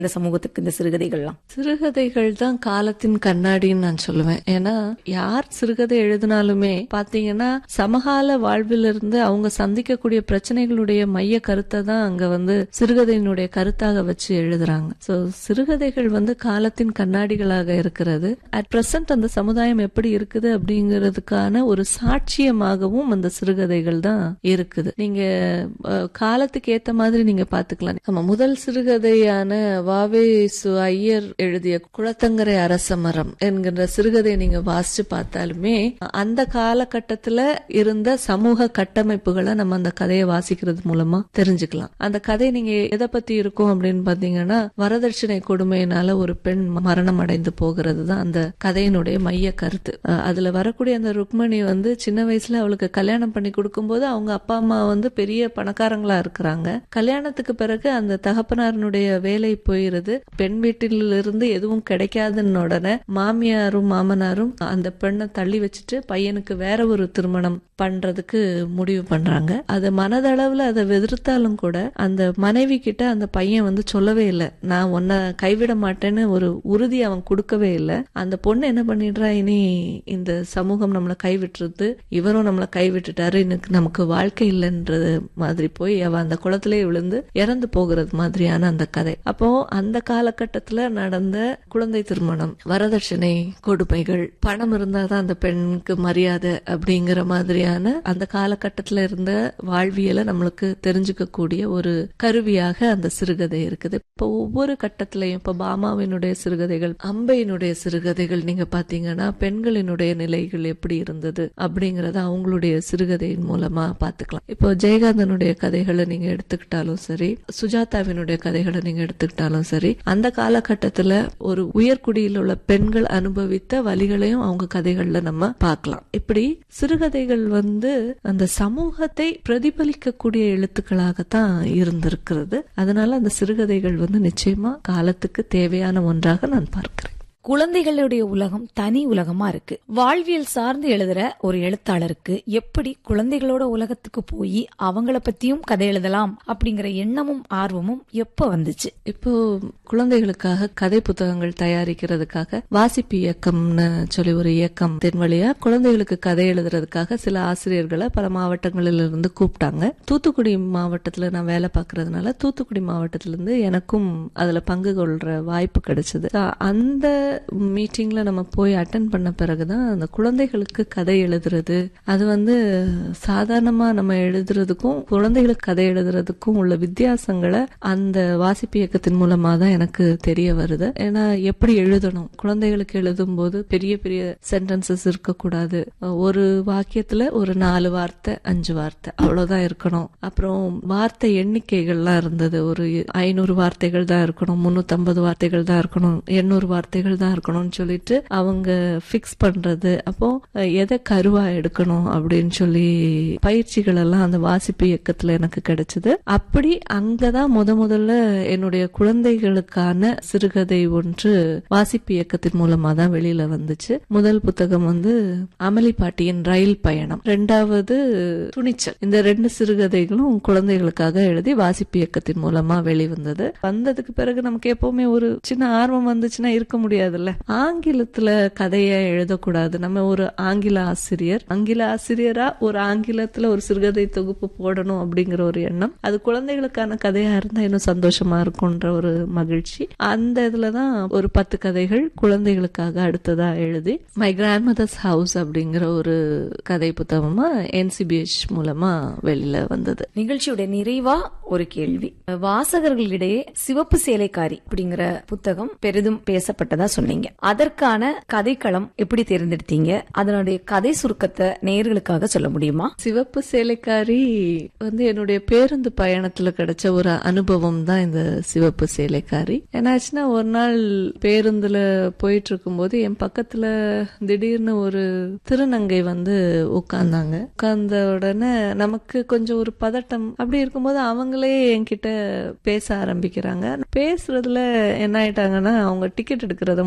இந்த சமூகத்துக்கு இந்த சிறுகதைகள்லாம் சிறுகதைகள் தான் காலத்தின் கண்ணாடின்னு நான் சொல்லுவேன் ஏன்னா யார் சிறுகதை எழுதினாலுமே பாத்தீங்கன்னா சமகால வாழ்விலிருந்து அவங்க சந்திக்கக்கூடிய பிரச்சனைகளுடைய மைய கருத்தை தான் அங்க வந்து சிறுகதையினுடைய கருத்தாக வச்சு எழுதுறாங்க சோ சிறுகதைகள் வந்து காலத்தின் கண்ணாடிகளாக இருக்கிறது அட் பிரசன்ட் அந்த சமுதாயம் எப்படி இருக்குது அப்படிங்கிறதுக்கான ஒரு சாட்சியமாகவும் அந்த சிறுகதைகள் தான் இருக்குது நீங்க அஹ், காலத்துக்கு ஏத்த மாதிரி நீங்க பாத்துக்கலாம் நம்ம முதல் சிறுகதையான வாவே சு ஐயர் எழுதிய குளத்தங்கரை அரசமரம் என்கின்ற சிறுகதையை நீங்க வாசிச்சு பார்த்தாலுமே அந்த காலகட்டத்துல இருந்த சமூக கட்டமைப்புகளை நம்ம அந்த கதையை வாசிக்கிறது மூலமா தெரிஞ்சுக்கலாம் அந்த கதை நீங்க எதை பத்தி இருக்கும் அப்படின்னு பாத்தீங்கன்னா வரதட்சணை கொடுமையினால ஒரு பெண் மரணம் அடைந்து போகிறது தான் அந்த கதையினுடைய மைய கருத்து அஹ் அதுல வரக்கூடிய அந்த ருக்மணி வந்து சின்ன வயசுல அவளுக்கு கல்யாணம் பண்ணி கொடுக்கும்போது அவங்க அப்பா அம்மா வந்து பெரிய பணக்காரங்களா இருக்கிறாங்க கல்யாணத்துக்கு பிறகு அந்த தகப்பனாரனுடைய வேலை போயிருது பெண் வீட்டிலிருந்து எதுவும் கிடைக்காதுன்னு உடனே மாமியாரும் மாமனாரும் அந்த பெண்ணை தள்ளி வச்சுட்டு பையனுக்கு வேற ஒரு திருமணம் பண்றதுக்கு முடிவு பண்றாங்க அது மனதளவுல அதை வெறுத்தாலும் கூட அந்த மனைவி கிட்ட அந்த பையன் வந்து சொல்லவே இல்லை நான் உன்னை கைவிட மாட்டேன்னு ஒரு உறுதி அவன் கொடுக்கவே இல்லை அந்த பொண்ணு என்ன பண்ணிடுறா இனி இந்த சமூகம் நம்மளை கைவிட்டுருது இவரும் நம்மளை கைவிட்டுட்டாரு இன்னைக்கு நமக்கு வாழ்க்கை இல்லைன்றது மாதிரி போய் அவ அந்த குளத்திலே விழுந்து இறந்து போகிறது மாதிரியான அந்த கதை அப்போ அந்த காலகட்டத்துல நடந்த குழந்தை திருமணம் வரதட்சணை கொடுமைகள் பணம் இருந்தாதான் அந்த பெண்ணுக்கு மரியாதை அப்படிங்கிற மாதிரியான அந்த காலகட்டத்துல இருந்த வாழ்வியலை நம்மளுக்கு தெரிஞ்சுக்க கூடிய ஒரு கருவியாக அந்த சிறுகதை இருக்குது இப்போ ஒவ்வொரு கட்டத்திலையும் இப்ப பாமாவினுடைய சிறுகதைகள் அம்பையினுடைய சிறுகதைகள் நீங்க பாத்தீங்கன்னா பெண்களினுடைய நிலைகள் எப்படி இருந்தது அப்படிங்கறத அவங்களுடைய சிறுகதையின் மூலமா பாத்துக்கலாம் இப்போ ஜெயகாந்தனுடைய கதைகளை நீங்க எடுத்துக்கிட்டாலும் சரி சுஜாதாவினுடைய கதைகளை நீங்க எடுத்துக்கிட்டாலும் சரி அந்த காலகட்டத்துல ஒரு உயர்குடியில் உள்ள பெண்கள் அனுபவித்த வழிகளையும் அவங்க கதைகள்ல நம்ம பார்க்கலாம் இப்படி சிறுகதைகள் வந்து அந்த சமூகத்தை பிரதிபலிக்கக்கூடிய எழுத்துக்களாகத்தான் இருந்திருக்கிறது அதனால அந்த சிறுகதைகள் வந்து நிச்சயமா காலத்துக்கு தேவையான ஒன்றாக நான் பார்க்கிறேன் குழந்தைகளுடைய உலகம் தனி உலகமா இருக்கு வாழ்வியல் சார்ந்து எழுதுற ஒரு எழுத்தாளருக்கு எப்படி குழந்தைகளோட உலகத்துக்கு போய் அவங்கள பத்தியும் கதை எழுதலாம் அப்படிங்கிற எண்ணமும் ஆர்வமும் எப்ப வந்துச்சு இப்போ குழந்தைகளுக்காக கதை புத்தகங்கள் தயாரிக்கிறதுக்காக வாசிப்பு இயக்கம்னு சொல்லி ஒரு இயக்கம் வழியா குழந்தைகளுக்கு கதை எழுதுறதுக்காக சில ஆசிரியர்களை பல மாவட்டங்களில் இருந்து கூப்பிட்டாங்க தூத்துக்குடி மாவட்டத்துல நான் வேலை பார்க்கறதுனால தூத்துக்குடி மாவட்டத்துல இருந்து எனக்கும் அதுல பங்கு கொள்ற வாய்ப்பு கிடைச்சது So, அந்த மீட்டிங்ல நம்ம போய் அட்டன் பண்ண பிறகுதான் அந்த குழந்தைகளுக்கு கதை எழுதுறது அது வந்து சாதாரணமா நம்ம எழுதுறதுக்கும் குழந்தைகளுக்கு கதை எழுதுறதுக்கும் உள்ள வித்தியாசங்களை அந்த வாசிப்பு இயக்கத்தின் மூலமா தான் எனக்கு தெரிய வருது ஏன்னா எப்படி எழுதணும் குழந்தைகளுக்கு எழுதும் போது பெரிய பெரிய சென்டென்சஸ் இருக்கக்கூடாது ஒரு வாக்கியத்துல ஒரு நாலு வார்த்தை அஞ்சு வார்த்தை அவ்வளவுதான் இருக்கணும் அப்புறம் வார்த்தை எண்ணிக்கைகள்லாம் இருந்தது ஒரு ஐநூறு வார்த்தைகள் தான் இருக்கணும் முன்னூத்தம்பது வார்த்தைகள் தான் இருக்கணும் எண்ணூறு வார்த்தைகள் தான் இருக்கணும்னு சொல்லிட்டு அவங்க ஃபிக்ஸ் பண்றது அப்போ அஹ், எதை கருவா எடுக்கணும் அப்படின்னு சொல்லி பயிற்சிகள் எல்லாம் அந்த வாசிப்பு இயக்கத்துல எனக்கு கிடைச்சது அப்படி அங்கதான் முத முதல்ல என்னுடைய குழந்தைகளுக்கான சிறுகதை ஒன்று வாசிப்பு இயக்கத்தின் மூலமா தான் வெளியில வந்துச்சு முதல் புத்தகம் வந்து அமளி பாட்டியின் ரயில் பயணம் ரெண்டாவது துணிச்சல் இந்த ரெண்டு சிறுகதைகளும் குழந்தைகளுக்காக எழுதி வாசிப்பு இயக்கத்தின் மூலமா வெளிவந்தது வந்ததுக்கு பிறகு நமக்கு எப்பவுமே ஒரு சின்ன ஆர்வம் வந்துச்சுன்னா இருக்க முடியாதுல்ல ஆங்கிலத்துல கதையை எழுதக்கூடாது நம்ம ஒரு ஆங்கில ஆசிரியர் ஆங்கில ஆசிரியரா ஒரு ஆங்கிலத்துல ஒரு சிறுகதை தொகுப்பு போடணும் அப்படிங்கிற ஒரு எண்ணம் அது குழந்தைகளுக்கான கதையா இருந்தா இன்னும் சந்தோஷமா இருக்கும்ன்ற ஒரு மகிழ்ச்சி அந்த இதுலதான் ஒரு பத்து கதைகள் குழந்தைகளுக்காக அடுத்ததா எழுதி மை கிராண்ட் மதர்ஸ் ஹவுஸ் அப்படிங்கிற ஒரு கதை புத்தகமா என்சிபிஎச் மூலமா வெளியில வந்தது நிகழ்ச்சியோட நிறைவா ஒரு கேள்வி வாசகர்களிடையே சிவப்பு சேலைக்காரி அப்படிங்கிற புத்தகம் பெரிதும் பேசப்பட்டதா சொன்னீங்க அதற்கான கதைக்களம் எப்படி தேர்ந்தெடுத்தீங்க அதனுடைய கதை சுருக்கத்தை நேயர்களுக்காக சொல்ல முடியுமா சிவப்பு சேலைக்காரி வந்து என்னுடைய பேருந்து பயணத்துல கிடைச்ச ஒரு அனுபவம் தான் இந்த சிவப்பு சேலைக்காரி என்னாச்சுன்னா ஒரு நாள் பேருந்துல போயிட்டு இருக்கும்போது என் பக்கத்துல திடீர்னு ஒரு திருநங்கை வந்து உட்கார்ந்தாங்க உட்கார்ந்த உடனே நமக்கு கொஞ்சம் ஒரு பதட்டம் அப்படி இருக்கும்போது அவங்களே என்கிட்ட பேச ஆரம்பிக்கிறாங்க பேசுறதுல என்ன ஆயிட்டாங்கன்னா அவங்க டிக்கெட் எடுக்கிறத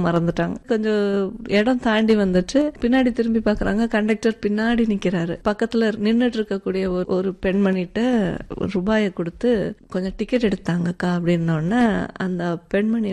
மறந்துட்டாங்க கொஞ்சம் இடம் தாண்டி வந்துட்டு பின்னாடி திரும்பி பாக்குறாங்க கண்டக்டர் பின்னாடி நிக்கிறாரு பக்கத்துல நின்னுட்டு இருக்கக்கூடிய ஒரு ஒரு பெண்மணிட்ட ஒரு ரூபாயை கொடுத்து கொஞ்சம் டிக்கெட் எடுத்தாங்கக்கா அப்படின்ன உடனே அந்த பெண்மணி